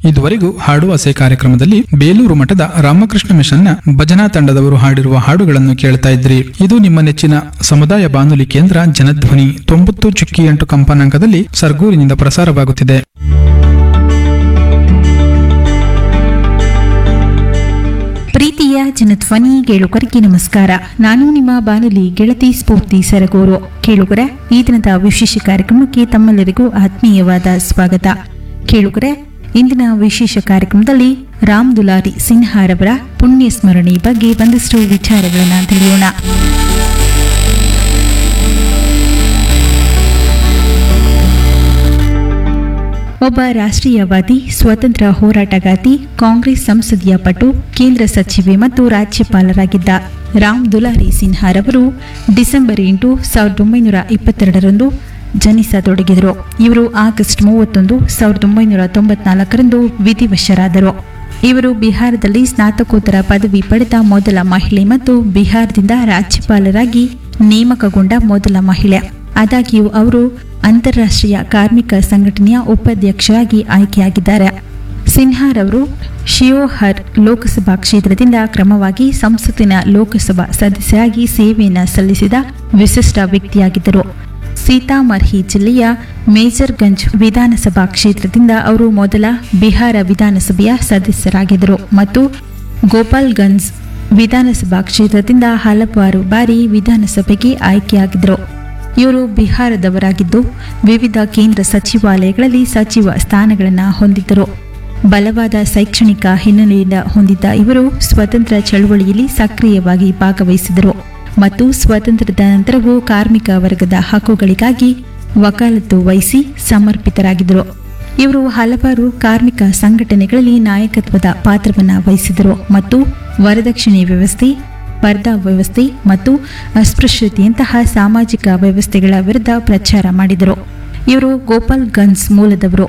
ಇದುವರೆಗೂ ಹಾಡುವಾಸೆ ಕಾರ್ಯಕ್ರಮದಲ್ಲಿ ಬೇಲೂರು ಮಠದ ರಾಮಕೃಷ್ಣ ಮಿಷನ್ನ ಭಜನಾ ತಂಡದವರು ಹಾಡಿರುವ ಹಾಡುಗಳನ್ನು ಕೇಳ್ತಾ ಇದ್ರಿ ಇದು ನಿಮ್ಮ ನೆಚ್ಚಿನ ಸಮುದಾಯ ಬಾನುಲಿ ಕೇಂದ್ರ ಜನಧ್ವನಿ ತೊಂಬತ್ತು ಚುಕ್ಕಿ ಎಂಟು ಕಂಪನಾಂಕದಲ್ಲಿ ಸರ್ಗೂರಿನಿಂದ ಪ್ರಸಾರವಾಗುತ್ತಿದೆ ಪ್ರೀತಿಯ ಜನಧ್ವನಿ ಕೇಳುಗರಿಗೆ ನಮಸ್ಕಾರ ನಾನು ನಿಮ್ಮ ಬಾನುಲಿ ಗೆಳತಿ ಸ್ಫೂರ್ತಿ ಸರಗೂರು ಕೇಳುಗರ ಈ ದಿನದ ವಿಶೇಷ ಕಾರ್ಯಕ್ರಮಕ್ಕೆ ತಮ್ಮೆಲ್ಲರಿಗೂ ಆತ್ಮೀಯವಾದ ಸ್ವಾಗತ ಕೇಳುಗರೆ ಇಂದಿನ ವಿಶೇಷ ಕಾರ್ಯಕ್ರಮದಲ್ಲಿ ರಾಮ್ ದುಲಾರಿ ಸಿನ್ಹಾರವರ ಪುಣ್ಯ ಸ್ಮರಣೆ ಬಗ್ಗೆ ಒಂದಷ್ಟು ವಿಚಾರಗಳನ್ನು ತಿಳಿಯೋಣ ಒಬ್ಬ ರಾಷ್ಟ್ರೀಯವಾದಿ ಸ್ವತಂತ್ರ ಹೋರಾಟಗಾರ್ತಿ ಕಾಂಗ್ರೆಸ್ ಸಂಸದೀಯ ಪಟು ಕೇಂದ್ರ ಸಚಿವೆ ಮತ್ತು ರಾಜ್ಯಪಾಲರಾಗಿದ್ದ ರಾಮ್ ದುಲಾರಿ ಸಿನ್ಹಾರವರು ಡಿಸೆಂಬರ್ ಎಂಟು ಸಾವಿರದ ಒಂಬೈನೂರ ಇಪ್ಪತ್ತೆರಡರಂದು ಜನಿಸತೊಡಗಿದರು ಇವರು ಆಗಸ್ಟ್ ಮೂವತ್ತೊಂದು ಸಾವಿರದ ಒಂಬೈನೂರ ತೊಂಬತ್ನಾಲ್ಕರಂದು ವಿಧಿವಶರಾದರು ಇವರು ಬಿಹಾರದಲ್ಲಿ ಸ್ನಾತಕೋತ್ತರ ಪದವಿ ಪಡೆದ ಮೊದಲ ಮಹಿಳೆ ಮತ್ತು ಬಿಹಾರದಿಂದ ರಾಜ್ಯಪಾಲರಾಗಿ ನೇಮಕಗೊಂಡ ಮೊದಲ ಮಹಿಳೆ ಆದಾಗ್ಯೂ ಅವರು ಅಂತಾರಾಷ್ಟ್ರೀಯ ಕಾರ್ಮಿಕ ಸಂಘಟನೆಯ ಉಪಾಧ್ಯಕ್ಷರಾಗಿ ಆಯ್ಕೆಯಾಗಿದ್ದಾರೆ ಸಿನ್ಹಾರವರು ಶಿಯೋಹರ್ ಲೋಕಸಭಾ ಕ್ಷೇತ್ರದಿಂದ ಕ್ರಮವಾಗಿ ಸಂಸತ್ತಿನ ಲೋಕಸಭಾ ಸದಸ್ಯರಾಗಿ ಸೇವೆಯನ್ನು ಸಲ್ಲಿಸಿದ ವಿಶಿಷ್ಟ ವ್ಯಕ್ತಿಯಾಗಿದ್ದರು ಸೀತಾಮರ್ಹಿ ಜಿಲ್ಲೆಯ ಮೇಜರ್ಗಂಜ್ ವಿಧಾನಸಭಾ ಕ್ಷೇತ್ರದಿಂದ ಅವರು ಮೊದಲ ಬಿಹಾರ ವಿಧಾನಸಭೆಯ ಸದಸ್ಯರಾಗಿದ್ದರು ಮತ್ತು ಗೋಪಾಲ್ಗಂಜ್ ವಿಧಾನಸಭಾ ಕ್ಷೇತ್ರದಿಂದ ಹಲವಾರು ಬಾರಿ ವಿಧಾನಸಭೆಗೆ ಆಯ್ಕೆಯಾಗಿದ್ದರು ಇವರು ಬಿಹಾರದವರಾಗಿದ್ದು ವಿವಿಧ ಕೇಂದ್ರ ಸಚಿವಾಲಯಗಳಲ್ಲಿ ಸಚಿವ ಸ್ಥಾನಗಳನ್ನು ಹೊಂದಿದ್ದರು ಬಲವಾದ ಶೈಕ್ಷಣಿಕ ಹಿನ್ನೆಲೆಯಿಂದ ಹೊಂದಿದ್ದ ಇವರು ಸ್ವತಂತ್ರ ಚಳವಳಿಯಲ್ಲಿ ಸಕ್ರಿಯವಾಗಿ ಭಾಗವಹಿಸಿದರು ಮತ್ತು ಸ್ವಾತಂತ್ರ್ಯದ ನಂತರವೂ ಕಾರ್ಮಿಕ ವರ್ಗದ ಹಕ್ಕುಗಳಿಗಾಗಿ ವಕಾಲತ್ತು ವಹಿಸಿ ಸಮರ್ಪಿತರಾಗಿದ್ದರು ಇವರು ಹಲವಾರು ಕಾರ್ಮಿಕ ಸಂಘಟನೆಗಳಲ್ಲಿ ನಾಯಕತ್ವದ ಪಾತ್ರವನ್ನು ವಹಿಸಿದರು ಮತ್ತು ವರದಕ್ಷಿಣೆ ವ್ಯವಸ್ಥೆ ಸ್ಪರ್ಧಾ ವ್ಯವಸ್ಥೆ ಮತ್ತು ಅಸ್ಪೃಶ್ಯತೆಯಂತಹ ಸಾಮಾಜಿಕ ವ್ಯವಸ್ಥೆಗಳ ವಿರುದ್ಧ ಪ್ರಚಾರ ಮಾಡಿದರು ಇವರು ಗೋಪಾಲ್ಗಂಜ್ ಮೂಲದವರು